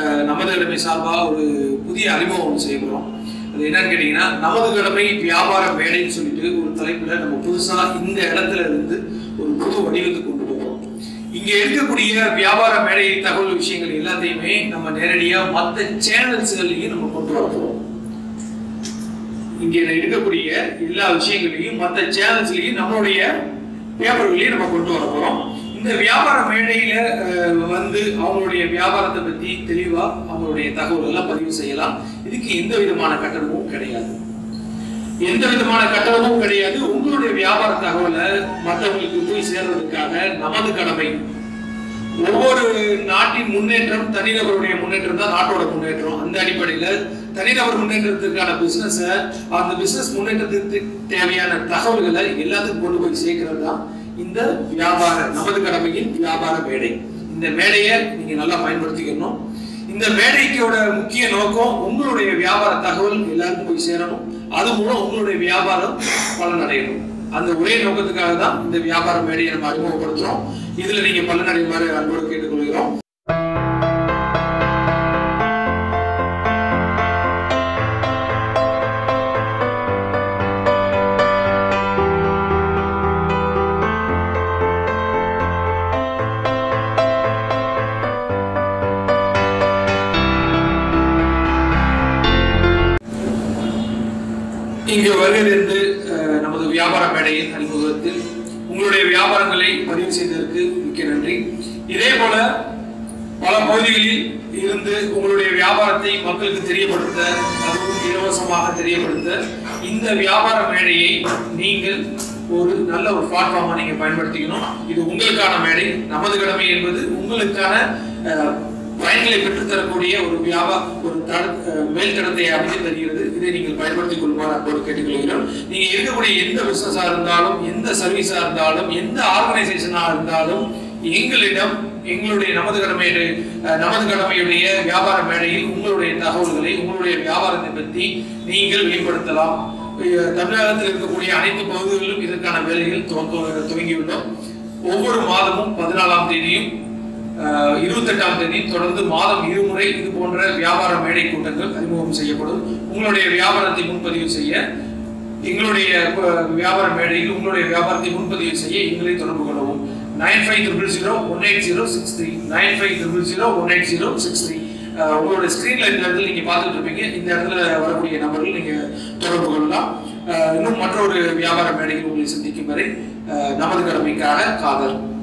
அஹ், நமது கடமை சார்பா ஒரு புதிய அறிமுகம் ஒன்று செய்ய போறோம் அது என்னன்னு கேட்டீங்கன்னா நமது கடமை வியாபார மேடைன்னு சொல்லிட்டு ஒரு தலைப்புல நம்ம புதுசா இந்த இடத்துல இருந்து ஒரு புது வடிவத்துக்கு கொண்டு போகிறோம் இங்க இருக்கக்கூடிய வியாபார மேடை தகவல் விஷயங்கள் எல்லாத்தையுமே நம்ம நேரடியா மற்ற சேனல்ஸ்களையும் நம்ம கொண்டு வர போறோம் இங்க இருக்கக்கூடிய எல்லா விஷயங்களையும் மற்ற சேனல்ஸ்லயும் நம்மளுடைய பேப்பர்களையும் நம்ம கொண்டு வர போறோம் இந்த வியாபார மேடையில அஹ், வந்து அவங்களுடைய வியாபாரத்தை பத்தி தெளிவா அவங்களுடைய தகவல் எல்லாம் பதிவு செய்யலாம் இதுக்கு எந்த விதமான கட்டணமும் கிடையாது எந்த விதமான கட்டணமும் கிடையாது உங்களுடைய வியாபார தகவலை மற்றவங்களுக்கு போய் சேர்றதுக்காக நமது கடமை ஒவ்வொரு நாட்டின் முன்னேற்றம் தனிநபருடைய முன்னேற்றம் தான் நாட்டோட முன்னேற்றம் அந்த அடிப்படையில தனிநபர் முன்னேற்றத்திற்கான பிசினஸ் அந்த பிசினஸ் முன்னேற்றத்துக்கு தேவையான தகவல்களை எல்லாத்துக்கும் கொண்டு போய் சேர்க்கிறது தான் இந்த வியாபார நமது கடமையின் வியாபார மேடை இந்த மேடையை நீங்க நல்லா பயன்படுத்திக்கணும் இந்த மேடைக்கோட முக்கிய நோக்கம் உங்களுடைய வியாபார தகவல் எல்லாருக்கும் போய் சேரணும் அது மூலம் உங்களுடைய வியாபாரம் பலனடையணும் அந்த ஒரே நோக்கத்துக்காக தான் இந்த வியாபார மேடையை நம்ம அறிமுகப்படுத்துறோம் இதுல நீங்க பலனடையுமாறு அன்போடு கேட்டுக்கொள்கிறோம் இங்கு வருகிறது அஹ், நமது வியாபார மேடையின் அறிமுகத்தில் உங்களுடைய வியாபாரங்களை பதிவு செய்ததற்கு மிக்க நன்றி இதே போல பல பகுதிகளில் இருந்து உங்களுடைய வியாபாரத்தை மக்களுக்கு தெரியப்படுத்த அதுவும் இலவசமாக தெரியப்படுத்த இந்த வியாபார மேடையை நீங்கள் ஒரு நல்ல ஒரு பிளாட்ஃபார்மா நீங்க பயன்படுத்திக்கணும் இது உங்களுக்கான மேடை நமது கடமை என்பது உங்களுக்கான அஹ், பயன்களை பெற்றுத்தரக்கூடிய ஒரு வியாபார ஒரு தட அஹ், மேல் தடத்தை அமைத்து தருகிறது இதை நீங்கள் பயன்படுத்திக் கொள்ளுமாறு அன்போடு கேட்டுக்கொள்கிறோம் நீங்க இருக்கக்கூடிய எந்த பிசினஸா இருந்தாலும் எந்த சர்வீஸா இருந்தாலும் எந்த ஆர்கனைசேஷனா இருந்தாலும் எங்களிடம் எங்களுடைய நமது கடமை நமது கடமையுடைய வியாபார மேடையில் உங்களுடைய தகவல்களை உங்களுடைய வியாபாரத்தை பற்றி நீங்கள் மேம்படுத்தலாம் அஹ், தமிழகத்தில் இருக்கக்கூடிய அனைத்து பகுதிகளிலும் இதற்கான வேலைகள் துவங்க துவங்கியுள்ளோம் ஒவ்வொரு மாதமும் பதினாலாம் தேதியும் அஹ், இருபத்தெட்டாம் தேதி தொடர்ந்து மாதம் இருமுறை இது போன்ற வியாபார மேடை கூட்டங்கள் அறிமுகம் செய்யப்படும் உங்களுடைய வியாபாரத்தை முன்பதிவு செய்ய எங்களுடைய அஹ், வியாபார மேடையில் உங்களுடைய வியாபாரத்தை முன்பதிவு செய்ய எங்களை தொடர்பு கொள்ளவும் nine five triple zero one eight zero six three nine five triple zero one eight zero six three உங்களோட ஸ்க்ரீன்ல இந்த இடத்துல நீங்க பார்த்துட்டு இருப்பீங்க இந்த இடத்துல வரக்கூடிய நபர்கள் நீங்க தொடர்பு கொள்ளலாம் அஹ், இன்னும் மற்றொரு வியாபார மேடையில் உங்களை சந்திக்கும் வரை அஹ், நமது கடமைக்காக காதல்